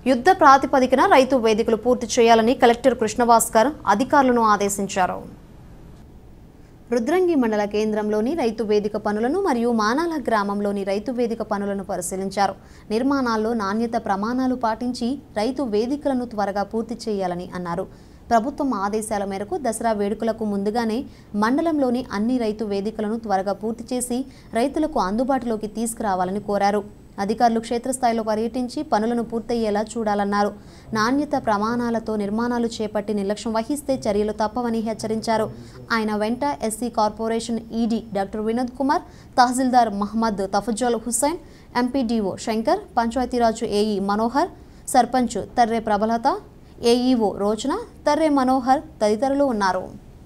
యుద్ధ ప్రాతిపదికన రైతు వేదికలు పూర్తి చేయాలని కలెక్టర్ కృష్ణభాస్కర్ అధికారులను ఆదేశించారు రుద్రంగి మండల కేంద్రంలోని రైతు వేదిక పనులను మరియు మానాల గ్రామంలోని రైతు వేదిక పనులను పరిశీలించారు నిర్మాణాల్లో నాణ్యత ప్రమాణాలు పాటించి రైతు వేదికలను త్వరగా పూర్తి చేయాలని అన్నారు ప్రభుత్వం ఆదేశాల మేరకు దసరా వేడుకలకు ముందుగానే మండలంలోని అన్ని రైతు వేదికలను త్వరగా పూర్తి చేసి రైతులకు అందుబాటులోకి తీసుకురావాలని కోరారు అధికారులు క్షేత్రస్థాయిలో పర్యటించి పనులను పూర్తయ్యేలా చూడాలన్నారు నాణ్యత ప్రమాణాలతో నిర్మాణాలు చేపట్టి నిర్లక్ష్యం వహిస్తే చర్యలు తప్పవని హెచ్చరించారు ఆయన వెంట SC corporation ED doctor Vinod Kumar tahsildar Mohammed Tafazal Hussain MPDO Shankar Panchayati Raj AE Manohar sarpanch Tarre Prabhalatha AEO Rojana Tarre Manohar తదితరులు ఉన్నారు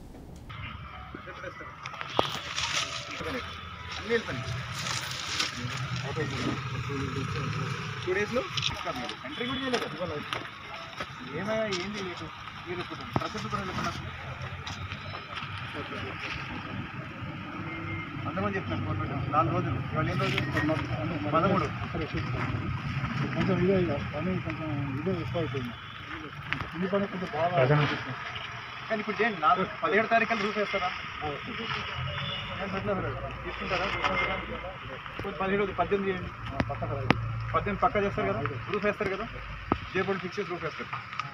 అన్నీ వెళ్ళిపోయింది టూ డేస్లో ఎంట్రీ కూడా చేయలేదు ఏమయ్యా ఏంది మీకు మీరు ఇప్పుడు ప్రకృతి కూడా వెళ్ళకుండా అంతమంది చెప్తున్నాను గవర్నమెంట్ నాలుగు రోజులు ఇవాళ ఏం రోజు పదమూడు కొంచెం ఇదే ఇక పని కొంచెం ఇదే ఎక్కువ అయిపోయింది ఈ పని కొంచెం బాగా కానీ ఇప్పుడు చేయండి నాలుగు పదిహేడు తారీఖులు రూప్ వేస్తారా తీసుకుంటారా కొంచెం పదిహేడు వద్దు, పద్దెనిమిది చేయండి పక్కన పద్దెనిమిది పక్క చేస్తారు కదా రూఫ్ వేస్తారు కదా జేబోల్ట్ ఫిక్స్ చేసి రూఫ్ వేస్తారు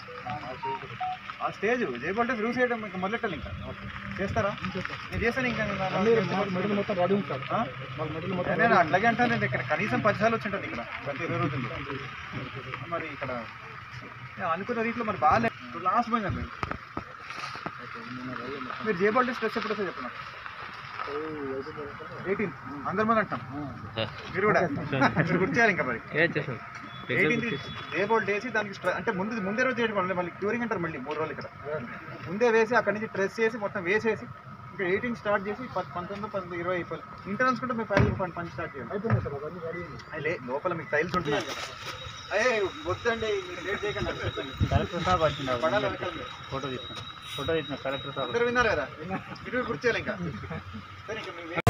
ఆ స్టేజ్ జేబోల్ట్ రూఫ్ చేయడం ఇంకా మొదలెట్టాలి ఇంకా చేస్తారా నేను చేస్తాను ఇంకా నేను నా- మెడల్ మొత్తం రెడీ ఉంది సార్ ఆ? వాళ్ళ మెడల్ మొత్తం నేను అట్లాగే అంటాను నేను ఇక్కడ కనీసం పది సార్లు వచ్చి ఉంటుంది ఇక్కడ గత ఇరవై రోజుల్లో మరి ఇక్కడ నేను అనుకున్న రీతిలో మరి బాగాలేదు ఇప్పుడు లాస్ట్ పోయిందండి మీరు మీరు జేబోల్ట్ స్ట్రెస్ ఎప్పుడు వస్తే చెప్పండి ఎయిటీన్ అందరి మంది అంటాం మీరు కూడా మీరు గుర్తు చేయాలి ఇంకా మరి ఎయిటీన్ జేబోల్ట్ వేసి దానికి స్ట్రె- అంటే ముందు ముందే రోజు చేయడం వల్ల మళ్ళీ క్యూరింగ్ అంటారు మళ్ళీ మూడు రోజులు ఇక్కడ ముందే వేసి అక్కడి నుంచి డ్రెస్ చేసి మొత్తం వేసేసి ఇంకా ఎయిటీన్ స్టార్ట్ చేసి ప- పంతొమ్మిది పంతొమ్మిది ఇరవై అయిపోయి ఇంటర్నల్స్ కూడా మీ పైలు పని పని స్టార్ట్ చేయాలి అయిపోయింది సార్ అవన్నీ రెడీ ఉంది అయ్యి లే లోపల మీకు టైల్స్ ఉంటున్నాయి కదా అయ్యే వద్దండి మీరు లేట్ చేయకండి కలెక్టర్ సాబ్ వచ్చిండు పడాలి వెనకాల మీరు. ఫోటో తీసుకున్నాం ఫోటో తీసిన కలెక్టర్ సాబ్ అందరూ విన్నారు కదా మీరు గుర్తు చేయాలి ఇంకా సరే ఇంకా మీ